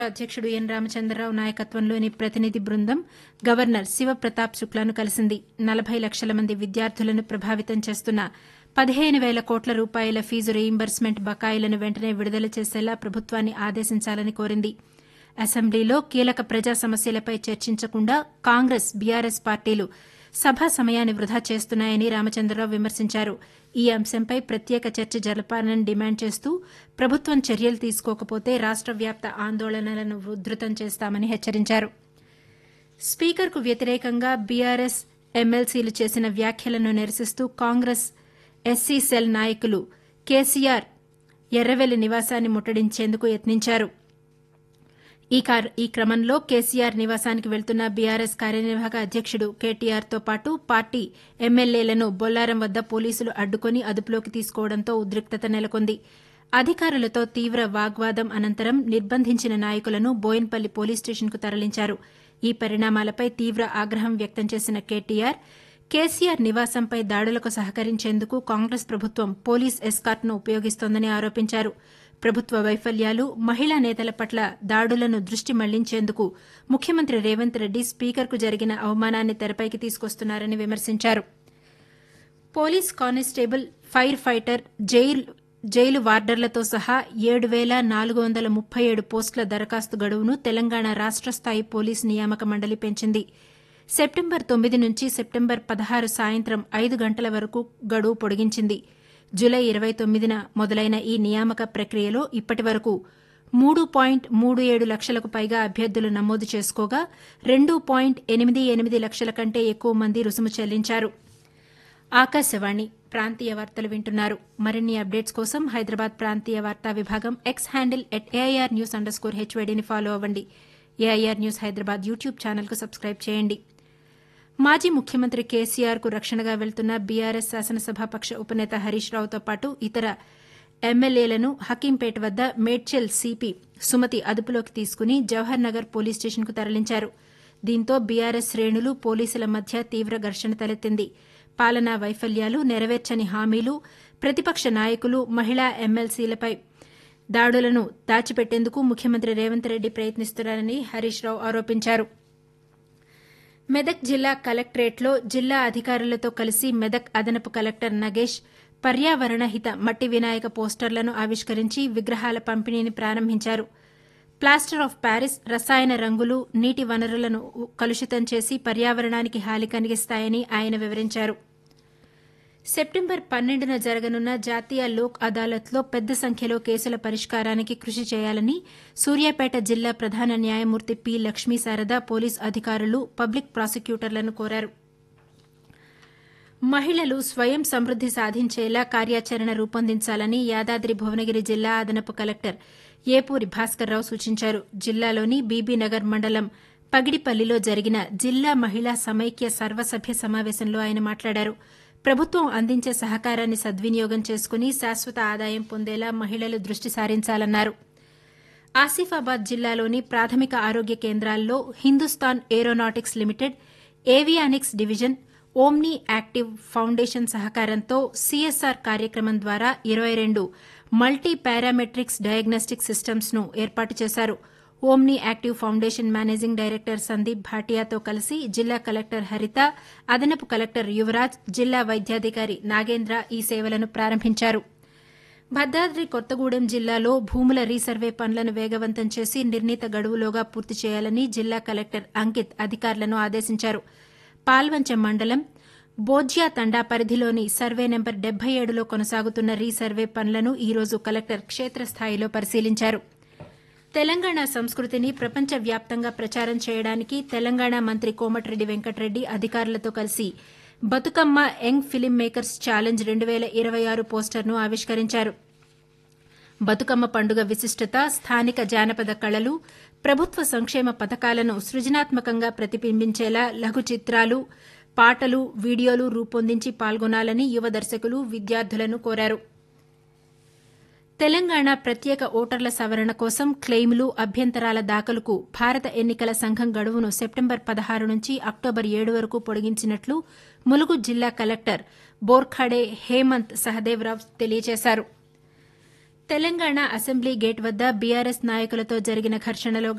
అధ్యక్షుడు ఎన్ రామచంద్రరావు నాయకత్వంలోని ప్రతినిధి బృందం గవర్నర్ శివప్రతాప్ శుక్లాను కలిసింది నలభై లక్షల మంది విద్యార్థులను ప్రభావితం చేస్తున్న పదిహేను వేల కోట్ల రూపాయల ఫీజు రీయింబర్స్మెంట్ బకాయిలను వెంటనే విడుదల చేసేలా ప్రభుత్వాన్ని ఆదేశించాలని కోరింది అసెంబ్లీలో కీలక ప్రజా సమస్యలపై చర్చించకుండా కాంగ్రెస్ బీఆర్ఎస్ పార్టీలు సభా సమయాన్ని వృధా చేస్తున్నాయని రామచంద్రరావు విమర్శించారు ఈ అంశంపై ప్రత్యేక చర్చ జరపాలని డిమాండ్ చేస్తూ ప్రభుత్వం చర్యలు తీసుకోకపోతే రాష్ట వ్యాప్త ఆందోళనలను ఉధృతం చేస్తామని హెచ్చరించారు స్పీకర్కు వ్యతిరేకంగా బీఆర్ఎస్ ఎమ్మెల్సీలు చేసిన వ్యాఖ్యలను నిరసిస్తూ కాంగ్రెస్ ఎస్సీ సెల్ నాయకులు కేసీఆర్ ఎర్రవెల్లి నివాసాన్ని ముట్టడించేందుకు యత్నించారు ఈ కార్ ఈ క్రమంలో కేసీఆర్ నివాసానికి వెళ్తున్న బీఆర్ఎస్ కార్యనిర్వాహక అధ్యక్షుడు కేటీఆర్తో పాటు పార్టీ ఎమ్మెల్యేలను బొల్లారం వద్ద పోలీసులు అడ్డుకుని అదుపులోకి తీసుకోవడంతో ఉద్రిక్తత నెలకొంది అధికారులతో తీవ్ర వాగ్వాదం అనంతరం నిర్బంధించిన నాయకులను బోయిన్పల్లి పోలీస్ స్టేషన్కు తరలించారు ఈ పరిణామాలపై తీవ్ర ఆగ్రహం వ్యక్తం చేసిన కేటీఆర్ కేసీఆర్ నివాసంపై దాడులకు సహకరించేందుకు కాంగ్రెస్ ప్రభుత్వం పోలీస్ ఎస్కార్ట్ను ఉపయోగిస్తోందని ఆరోపించారు ప్రభుత్వ వైఫల్యాలు మహిళా నేతల పట్ల దాడులను దృష్టి మళ్లించేందుకు ముఖ్యమంత్రి రేవంత్ రెడ్డి స్పీకర్కు జరిగిన అవమానాన్ని తెరపైకి తీసుకొస్తున్నారని విమర్శించారు police constable fire fighter jail jail వార్డర్లతో సహా ఏడు వేల నాలుగు వందల ముప్పై ఏడు పోస్టుల దరఖాస్తు గడువును తెలంగాణ రాష్ట స్థాయి పోలీస్ నియామక మండలి పెంచింది సెప్టెంబర్ తొమ్మిది నుంచి సెప్టెంబర్ పదహారు సాయంత్రం ఐదు గంటల వరకు గడువు పొడిగించింది జులై ఇరవై తొమ్మిదిన మొదలైన ఈ నియామక ప్రక్రియలో ఇప్పటి వరకు మూడు పాయింట్ మూడు ఏడు లక్షలకు పైగా అభ్యర్థులు నమోదు చేసుకోగా రెండు పాయింట్ ఎనిమిది ఎనిమిది లక్షల కంటే ఎక్కువ మంది రుసుము చెల్లించారు ఆకాశవాణి ప్రాంతీయ వార్తలు వింటున్నారు మరిన్ని అప్డేట్స్ కోసం హైదరాబాద్ ప్రాంతీయ వార్తా విభాగం X handle at AIR news underscore హెచ్వైడీని ఫాలో అవ్వండి ఏఐఆర్ న్యూస్ హైదరాబాద్ యూట్యూబ్ ఛానల్కు సబ్స్క్రైబ్ చేయండి మాజీ ముఖ్యమంత్రి కేసీఆర్కు రక్షణగా వెళ్తున్న బీఆర్ఎస్ శాసనసభాపక్ష ఉపనేత హరీష్ రావుతో పాటు ఇతర ఎమ్మెల్యేలను హకీంపేట వద్ద మేడ్చల్ సిపి సుమతి అదుపులోకి తీసుకుని జవహర్ నగర్ పోలీస్ స్టేషన్కు తరలించారు దీంతో బీఆర్ఎస్ శ్రేణులు పోలీసుల మధ్య తీవ్ర ఘర్షణ తలెత్తింది పాలనా వైఫల్యాలు నెరవేర్చని హామీలు ప్రతిపక్ష నాయకులు మహిళా ఎమ్మెల్సీలపై దాడులను దాచిపెట్టేందుకు ముఖ్యమంత్రి రేవంత్ రెడ్డి ప్రయత్నిస్తున్నారని హరీష్ రావు ఆరోపించారు మెదక్ జిల్లా కలెక్టరేట్లో జిల్లా అధికారులతో కలిసి మెదక్ అదనపు కలెక్టర్ నగేష్ పర్యావరణ హిత మట్టి వినాయక పోస్టర్లను ఆవిష్కరించి విగ్రహాల పంపిణీని ప్రారంభించారు ప్లాస్టర్ ఆఫ్ ప్యారిస్ రసాయన రంగులు నీటి వనరులను కలుషితం చేసి పర్యావరణానికి హాని కలిగిస్తాయని ఆయన వివరించారు సెప్టెంబర్ పన్నెండున జరగనున్న జాతీయ లోక్ అదాలత్లో పెద్ద సంఖ్యలో కేసుల పరిష్కారానికి కృషి చేయాలని సూర్యాపేట జిల్లా ప్రధాన న్యాయమూర్తి పి లక్ష్మీ శారద పోలీస్ అధికారులు పబ్లిక్ ప్రాసిక్యూటర్లను కోరారు మహిళలు స్వయం సమృద్ది సాధించేలా కార్యాచరణ రూపొందించాలని యాదాద్రి భువనగిరి జిల్లా అదనపు కలెక్టర్ ఏపూరి భాస్కర్రావు సూచించారు జిల్లాలోని బీబీనగర్ మండలం పగిడిపల్లిలో జరిగిన జిల్లా మహిళా సమైక్య సర్వసభ్య సమావేశంలో ఆయన మాట్లాడారు ప్రభుత్వం అందించే సహకారాన్ని సద్వినియోగం చేసుకుని శాశ్వత ఆదాయం పొందేలా మహిళలు దృష్టి సారించాలన్నారు ఆసిఫాబాద్ జిల్లాలోని ప్రాథమిక ఆరోగ్య కేంద్రాల్లో Hindustan Aeronautics Limited Avionics Division Omni Active Foundation సహకారంతో సీఎస్ఆర్ కార్యక్రమం ద్వారా ఇరవై రెండు మల్టీ పారామెట్రిక్స్ డయాగ్నోస్టిక్ సిస్టమ్స్ ను ఏర్పాటు చేశారు Omni Active Foundation managing director Sandeep భాటియాతో కలిసి జిల్లా కలెక్టర్ హరిత అదనపు కలెక్టర్ యువరాజ్ జిల్లా వైద్యాధికారి నాగేంద్ర ఈ సేవలను ప్రారంభించారు భద్రాద్రి కొత్తగూడెం జిల్లాలో భూముల రీసర్వే పనులను వేగవంతం చేసి నిర్ణీత గడువులోగా పూర్తి చేయాలని జిల్లా కలెక్టర్ అంకిత్ అధికారులను ఆదేశించారు పాల్వంచ మండలం బోజ్యా తండా పరిధిలోని సర్వే నెంబర్ డెబ్బై ఏడులో కొనసాగుతున్న రీసర్వే పనులను ఈ రోజు కలెక్టర్ క్షేత్రస్థాయిలో పరిశీలించారు తెలంగాణ సంస్కృతిని ప్రపంచ వ్యాప్తంగా ప్రచారం చేయడానికి తెలంగాణ మంత్రి కోమటిరెడ్డి వెంకటరెడ్డి అధికారులతో కలిసి Bathukamma young film makers challenge రెండు వేల ఇరవై ఆరు పోస్టర్ను ఆవిష్కరించారు బతుకమ్మ పండుగ విశిష్టత స్థానిక జానపద కళలు ప్రభుత్వ సంక్షేమ పథకాలను సృజనాత్మకంగా ప్రతిబింబించేలా లఘు చిత్రాలు పాటలు వీడియోలు రూపొందించి పాల్గొనాలని యువ దర్శకులు విద్యార్థులను కోరారు తెలంగాణ ప్రత్యేక ఓటర్ల సవరణ కోసం క్లెయిములు అభ్యంతరాల దాఖలుకు భారత ఎన్నికల సంఘం గడువును సెప్టెంబర్ పదహారు నుంచి అక్టోబర్ ఏడు వరకు పొడిగించినట్లు ములుగు జిల్లా కలెక్టర్ బోర్ఖాడే హేమంత్ సహదేవరావు తెలియజేశారు తెలంగాణ అసెంబ్లీ గేట్ వద్ద బీఆర్ఎస్ నాయకులతో జరిగిన ఘర్షణలో